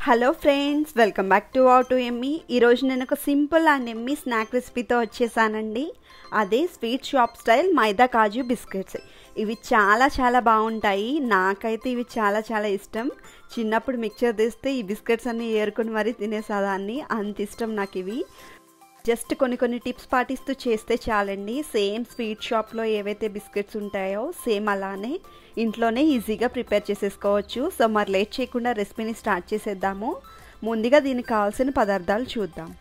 hello friends welcome back to out to Emmy ఈరోజు నేను ఒక సింపుల్ అండ్ ఎమ్మీ స్నాక్ రెసిపీతో వచ్చేసానండి అదే sweet shop style maida kaju biscuits ఇవి చాలా చాలా బాగుంటాయి నాకైతే ఇవి చాలా చాలా ఇష్టం చిన్నప్పుడు మిక్చర్ తీస్తే ఈ బిస్కెట్స్ అన్నీ ఏరుకొని మరీ తినేసేదాన్ని అంత ఇష్టం నాకు ఇవి జస్ట్ కొన్ని కొన్ని టిప్స్ పాటిస్తూ చేస్తే చాలండి సేమ్ స్వీట్ షాప్లో ఏవైతే బిస్కెట్స్ ఉంటాయో సేమ్ అలానే ఇంట్లోనే ఈజీగా ప్రిపేర్ చేసేసుకోవచ్చు సో మరి లేట్ చేయకుండా రెసిపీని స్టార్ట్ చేసేద్దాము ముందుగా దీనికి కావాల్సిన పదార్థాలు చూద్దాం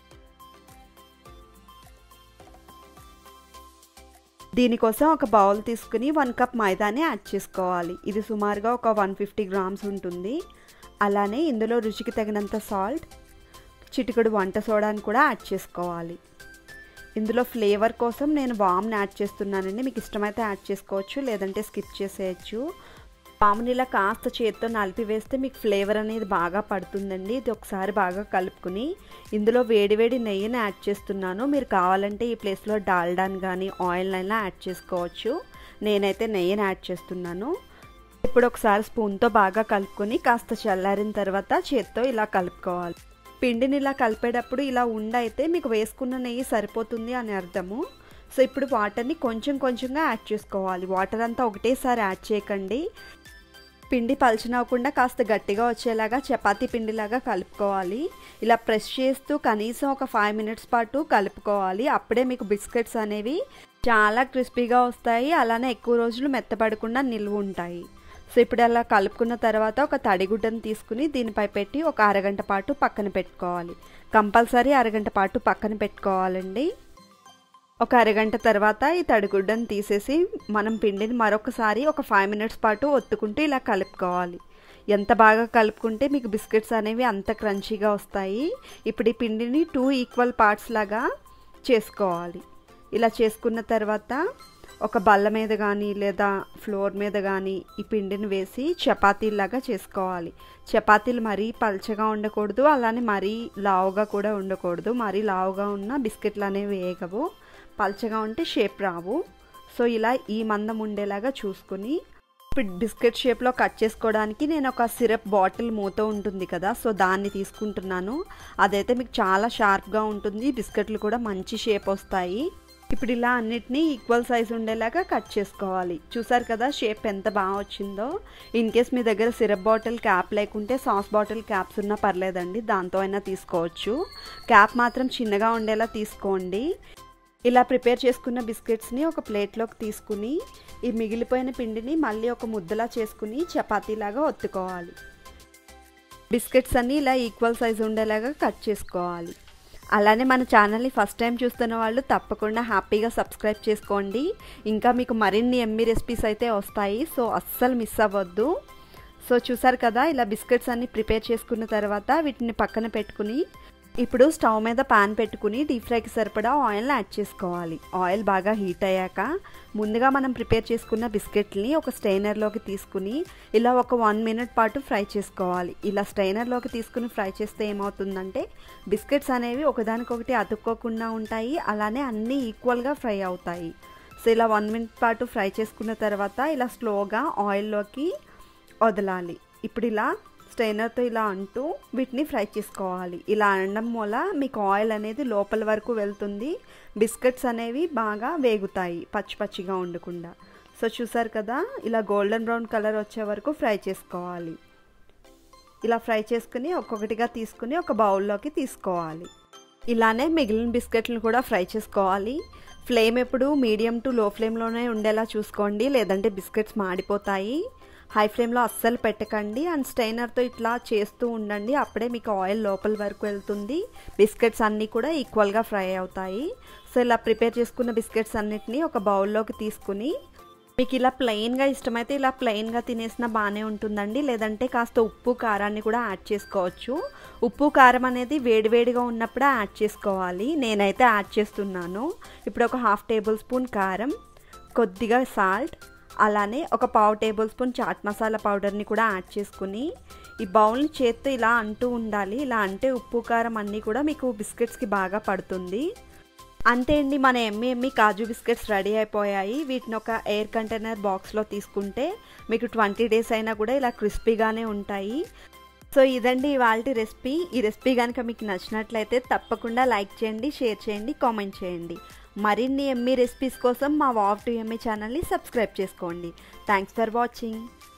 దీనికోసం ఒక బౌల్ తీసుకుని వన్ కప్ మైదాని యాడ్ చేసుకోవాలి ఇది సుమారుగా ఒక వన్ ఫిఫ్టీ గ్రామ్స్ ఉంటుంది అలానే ఇందులో రుచికి తగినంత సాల్ట్ చిటికెడు వంట సోడాని కూడా యాడ్ చేసుకోవాలి ఇందులో ఫ్లేవర్ కోసం నేను వామ్ని యాడ్ చేస్తున్నానండి మీకు ఇష్టమైతే యాడ్ చేసుకోవచ్చు లేదంటే స్కిప్ చేసేయచ్చు పాముని ఇలా కాస్త చేత్తో నలిపి వేస్తే మీకు ఫ్లేవర్ అనేది బాగా పడుతుందండి ఇది ఒకసారి బాగా కలుపుకుని ఇందులో వేడివేడి నెయ్యిని యాడ్ చేస్తున్నాను మీరు కావాలంటే ఈ ప్లేస్లో డాల్డాని కానీ ఆయిల్ అయినా యాడ్ చేసుకోవచ్చు నేనైతే నెయ్యిని యాడ్ చేస్తున్నాను ఇప్పుడు ఒకసారి స్పూన్తో బాగా కలుపుకొని కాస్త చల్లారిన తర్వాత చేత్తో ఇలా కలుపుకోవాలి పిండిని ఇలా కలిపేటప్పుడు ఇలా ఉండైతే మీకు వేసుకున్న నెయ్యి సరిపోతుంది అని అర్థము సో ఇప్పుడు వాటర్ని కొంచెం కొంచెంగా యాడ్ చేసుకోవాలి వాటర్ అంతా ఒకటేసారి యాడ్ చేయకండి పిండి పలచనవ్వకుండా కాస్త గట్టిగా వచ్చేలాగా చపాతీ పిండిలాగా కలుపుకోవాలి ఇలా ప్రెస్ చేస్తూ కనీసం ఒక ఫైవ్ మినిట్స్ పాటు కలుపుకోవాలి అప్పుడే మీకు బిస్కెట్స్ అనేవి చాలా క్రిస్పీగా వస్తాయి అలానే ఎక్కువ రోజులు మెత్తపడకుండా నిల్వ ఉంటాయి సో ఇప్పుడు అలా కలుపుకున్న తర్వాత ఒక తడిగుడ్డను తీసుకుని దీనిపై పెట్టి ఒక అరగంట పాటు పక్కన పెట్టుకోవాలి కంపల్సరీ అరగంట పాటు పక్కన పెట్టుకోవాలండి ఒక అరగంట తర్వాత ఈ తడిగుడ్డను తీసేసి మనం పిండిని మరొకసారి ఒక ఫైవ్ మినిట్స్ పాటు ఒత్తుకుంటూ ఇలా కలుపుకోవాలి ఎంత బాగా కలుపుకుంటే మీకు బిస్కెట్స్ అనేవి అంత క్రంచీగా వస్తాయి ఇప్పుడు ఈ పిండిని టూ ఈక్వల్ పార్ట్స్ లాగా చేసుకోవాలి ఇలా చేసుకున్న తర్వాత ఒక బల్ల మీద కానీ లేదా ఫ్లోర్ మీద కానీ ఈ పిండిని వేసి చపాతీలాగా చేసుకోవాలి చపాతీలు మరీ పల్చగా ఉండకూడదు అలానే మరీ లావుగా కూడా ఉండకూడదు మరీ లావుగా ఉన్న బిస్కెట్లు అనేవి వేయగవు పల్చగా ఉంటే షేప్ రావు సో ఇలా ఈ మందం ఉండేలాగా చూసుకుని ఇప్పుడు బిస్కెట్ షేప్లో కట్ చేసుకోవడానికి నేను ఒక సిరప్ బాటిల్ మూత ఉంటుంది కదా సో దాన్ని తీసుకుంటున్నాను అదైతే మీకు చాలా షార్ప్గా ఉంటుంది బిస్కెట్లు కూడా మంచి షేప్ వస్తాయి ఇప్పుడు ఇలా అన్నిటినీ ఈక్వల్ సైజ్ ఉండేలాగా కట్ చేసుకోవాలి చూసారు కదా షేప్ ఎంత బాగా వచ్చిందో ఇన్ కేస్ మీ దగ్గర సిరప్ బాటిల్ క్యాప్ లేకుంటే సాస్ బాటిల్ క్యాప్స్ ఉన్నా పర్లేదండి దాంతో అయినా తీసుకోవచ్చు క్యాప్ మాత్రం చిన్నగా ఉండేలా తీసుకోండి ఇలా ప్రిపేర్ చేసుకున్న బిస్కెట్స్ని ఒక ప్లేట్లోకి తీసుకుని ఈ మిగిలిపోయిన పిండిని మళ్ళీ ఒక ముద్దలా చేసుకుని చపాతీలాగా ఒత్తుకోవాలి బిస్కెట్స్ అన్నీ ఇలా ఈక్వల్ సైజ్ ఉండేలాగా కట్ చేసుకోవాలి అలానే మన ఛానల్ని ఫస్ట్ టైం చూస్తున్న వాళ్ళు తప్పకుండా హ్యాపీగా సబ్స్క్రైబ్ చేసుకోండి ఇంకా మీకు మరిన్ని ఎమ్మి రెసిపీస్ అయితే వస్తాయి సో అస్సలు మిస్ అవ్వద్దు సో చూసారు కదా ఇలా బిస్కెట్స్ అన్ని ప్రిపేర్ చేసుకున్న తర్వాత వీటిని పక్కన పెట్టుకుని ఇప్పుడు స్టవ్ మీద పాన్ పెట్టుకుని డీప్ ఫ్రైకి సరిపడా ఆయిల్ని యాడ్ చేసుకోవాలి ఆయిల్ బాగా హీట్ అయ్యాక ముందుగా మనం ప్రిపేర్ చేసుకున్న బిస్కెట్ని ఒక స్టైనర్లోకి తీసుకుని ఇలా ఒక వన్ మినిట్ పాటు ఫ్రై చేసుకోవాలి ఇలా స్టైనర్లోకి తీసుకుని ఫ్రై చేస్తే ఏమవుతుందంటే బిస్కెట్స్ అనేవి ఒకదానికొకటి అతుక్కోకుండా ఉంటాయి అలానే అన్నీ ఈక్వల్గా ఫ్రై అవుతాయి సో ఇలా వన్ మినిట్ పాటు ఫ్రై చేసుకున్న తర్వాత ఇలా స్లోగా ఆయిల్లోకి వదలాలి ఇప్పుడు ఇలా స్టైనర్తో ఇలా అంటూ వీటిని ఫ్రై చేసుకోవాలి ఇలా అనడం వల్ల మీకు ఆయిల్ అనేది లోపల వరకు వెళ్తుంది బిస్కెట్స్ అనేవి బాగా వేగుతాయి పచ్చి పచ్చిగా ఉండకుండా సో చూసారు కదా ఇలా గోల్డెన్ బ్రౌన్ కలర్ వచ్చే వరకు ఫ్రై చేసుకోవాలి ఇలా ఫ్రై చేసుకుని ఒక్కొక్కటిగా తీసుకుని ఒక బౌల్లోకి తీసుకోవాలి ఇలానే మిగిలిన బిస్కెట్లను కూడా ఫ్రై చేసుకోవాలి ఫ్లేమ్ ఎప్పుడు మీడియం టు లో ఫ్లేమ్లోనే ఉండేలా చూసుకోండి లేదంటే బిస్కెట్స్ మాడిపోతాయి హై ఫ్లేమ్లో అస్సలు పెట్టకండి అండ్ స్టైనర్తో ఇట్లా చేస్తూ ఉండండి అప్పుడే మీకు ఆయిల్ లోపల వరకు వెళ్తుంది బిస్కెట్స్ అన్నీ కూడా ఈక్వల్గా ఫ్రై అవుతాయి సో ఇలా ప్రిపేర్ చేసుకున్న బిస్కెట్స్ అన్నిటిని ఒక బౌల్లోకి తీసుకుని మీకు ఇలా ప్లెయిన్గా ఇష్టమైతే ఇలా ప్లెయిన్గా తినేసిన బాగానే ఉంటుందండి లేదంటే కాస్త ఉప్పు కారాన్ని కూడా యాడ్ చేసుకోవచ్చు ఉప్పు కారం అనేది వేడివేడిగా ఉన్నప్పుడే యాడ్ చేసుకోవాలి నేనైతే యాడ్ చేస్తున్నాను ఇప్పుడు ఒక హాఫ్ టేబుల్ స్పూన్ కారం కొద్దిగా సాల్ట్ అలానే ఒక పావు టేబుల్ స్పూన్ చాట్ మసాలా పౌడర్ని కూడా యాడ్ చేసుకుని ఈ బౌల్ని చేత్తో ఇలా అంటూ ఉండాలి ఇలా అంటే ఉప్పు కారం అన్నీ కూడా మీకు బిస్కెట్స్కి బాగా పడుతుంది అంతే అండి మన ఎమ్మి ఎమ్మి కాజు బిస్కెట్స్ రెడీ అయిపోయాయి వీటిని ఒక ఎయిర్ కంటైనర్ బాక్స్లో తీసుకుంటే మీకు ట్వంటీ డేస్ అయినా కూడా ఇలా క్రిస్పీగానే ఉంటాయి సో ఇదండి ఇవాళ రెసిపీ ఈ రెసిపీ కనుక మీకు నచ్చినట్లయితే తప్పకుండా లైక్ చేయండి షేర్ చేయండి కామెంట్ చేయండి మరిన్ని ఎమ్మీ రెసిపీస్ కోసం మా వావ్ టు ఎమ్మీ ఛానల్ని సబ్స్క్రైబ్ చేసుకోండి థ్యాంక్స్ ఫర్ వాచింగ్